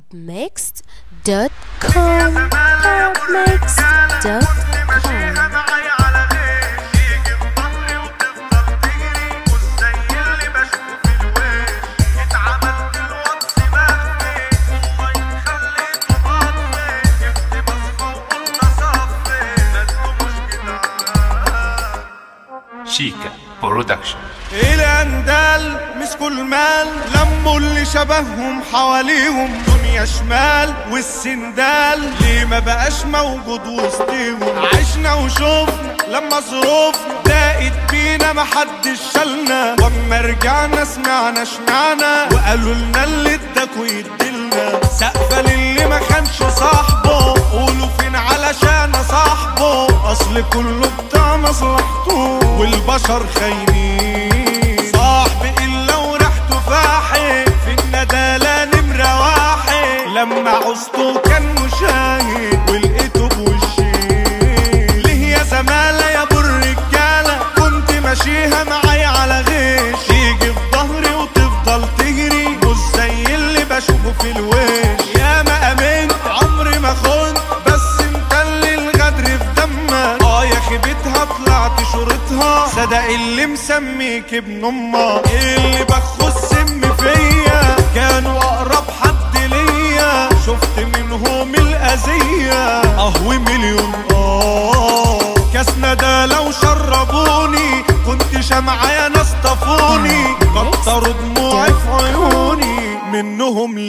arabmixed.com arabmixed.com معايا على غير يجي في ظهري وتفضل تجري مش زي اللي بشوفه في الويل اتعملت الواتس مخفي والله خليته مطفي جبت بصفة وقلنا صفي ما انتوا مش جدعان شيكا برودكشن الاندال مسكوا المال لموا اللي شبههم حواليهم دنيا شمال والسندال ليه ما بقاش موجود وسطيهم عشنا وشوفنا لما ظروفنا ضاقت بينا محدش شالنا واما رجعنا سمعنا شمعنا وقالوا لنا اللي اداكوا يديلنا سقفة للي ما كانش صاحبه قولوا فين علشان صاحبه اصل كله بتاع مصلحته والبشر خاينين صاحبي الا وريحته فاحي في الندالة نمرة واحد لما عوزته كان مشاهد ولقيته بوشي ليه يا زمالة يا ابو الرجالة كنت ماشيها معايا على غيش تيجي في ظهري وتفضل تجري مش زي اللي بشوفه في الوش يا ما امنت عمري ما خنت بس انت اللي الغدر في دمك اه يا خيبتها طلعت شورتها صدق اللي مسميك ابن امك اللي بخو السم فيا كانوا اقرب حد ليا شفت منهم الاذية اهوي مليون اه كاسنا ده لو شربوني كنت شمعة يا ناس طفوني كتروا دموعي في عيوني منهم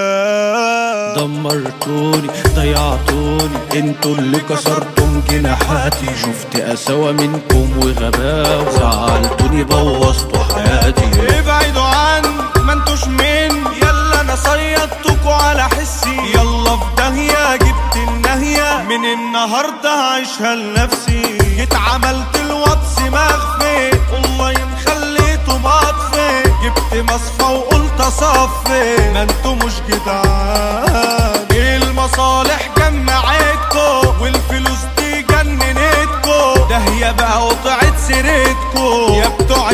لله دمرتوني ضيعتوني انتوا اللي كسرتم جناحاتي شفت قساوة منكم وغباء زعلتوني بوظتوا حياتي ابعدوا عني ما انتوش مني يلا انا صيدتكوا على حسي يلا في داهية جبت النهية من النهاردة هعيشها لنفسي جيت عملت الواتس مخفي اونلاين خليته مطفي جبت مصفى وقلت اصفي ما انتوا مش جدعان المصالح جمعتكو والفلوس دي جننتكو ده هي بقى قطعت سيرتكو يا بتوع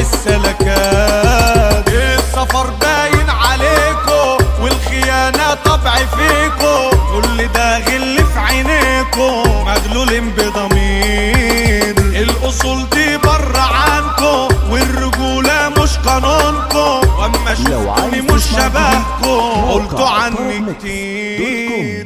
السلكات السفر باين عليكو والخيانة طبع فيكو كل ده غل في عينيكو مغلولين بضمير الأصول دي بره عنكو والرجولة مش قانونكو واما شفتوني مش شبهكو قلتوا عني كتير